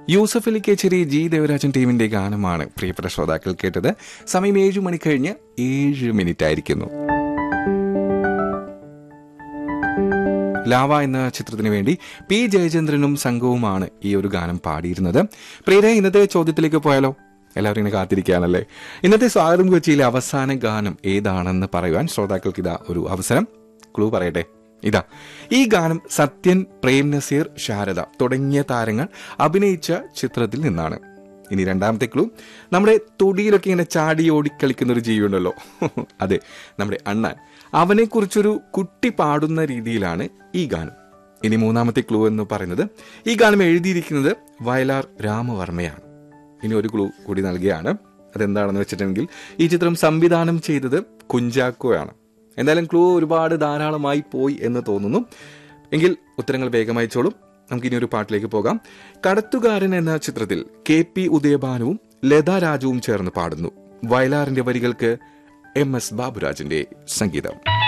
യൂസഫ് അലി കേച്ചേരി ജി ദേവരാജൻ ടീമിന്റെ ഗാനമാണ് പ്രിയപ്പെട്ട ശ്രോതാക്കൾ കേട്ടത് സമയം ഏഴ് മണി കഴിഞ്ഞ് ഏഴ് മിനിറ്റ് ആയിരിക്കുന്നു ലാവ എന്ന ചിത്രത്തിന് വേണ്ടി പി ജയചന്ദ്രനും സംഘവുമാണ് ഈ ഒരു ഗാനം പാടിയിരുന്നത് പ്രിയരെ ഇന്നത്തെ ചോദ്യത്തിലേക്ക് പോയാലോ എല്ലാവരും ഇങ്ങനെ കാത്തിരിക്കുകയാണല്ലേ ഇന്നത്തെ സ്വാഗതം കൊച്ചിയിലെ അവസാന ഗാനം ഏതാണെന്ന് പറയുവാൻ ശ്രോതാക്കൾക്ക് ഇതാ ഒരു അവസരം ക്ലൂ പറയട്ടെ ഇതാ ഈ ഗാനം സത്യൻ പ്രേം നസീർ ശാരദ തുടങ്ങിയ താരങ്ങൾ അഭിനയിച്ച ചിത്രത്തിൽ നിന്നാണ് ഇനി രണ്ടാമത്തെ ക്ലൂ നമ്മുടെ തൊടിയിലൊക്കെ ഇങ്ങനെ ചാടി ഓടിക്കളിക്കുന്ന ഒരു ജീവിയുണ്ടല്ലോ അതെ നമ്മുടെ അണ്ണാൻ അവനെക്കുറിച്ചൊരു കുട്ടി പാടുന്ന രീതിയിലാണ് ഈ ഗാനം ഇനി മൂന്നാമത്തെ ക്ലൂ എന്ന് പറയുന്നത് ഈ ഗാനം എഴുതിയിരിക്കുന്നത് വയലാർ രാമവർമ്മയാണ് ഇനി ഒരു ക്ലൂ കൂടി നൽകിയാണ് അതെന്താണെന്ന് വെച്ചിട്ടുണ്ടെങ്കിൽ ഈ ചിത്രം സംവിധാനം ചെയ്തത് കുഞ്ചാക്കോയാണ് എന്തായാലും ക്ലൂ ഒരുപാട് ധാരാളമായി പോയി എന്ന് തോന്നുന്നു എങ്കിൽ ഉത്തരങ്ങൾ വേഗം അയച്ചോളും നമുക്കിനി ഒരു പാട്ടിലേക്ക് പോകാം കടത്തുകാരൻ എന്ന ചിത്രത്തിൽ കെ പി ഉദയഭാനുവും ലതാ രാജുവും ചേർന്ന് പാടുന്നു വയലാറിന്റെ വരികൾക്ക് എം എസ് ബാബുരാജിന്റെ സംഗീതം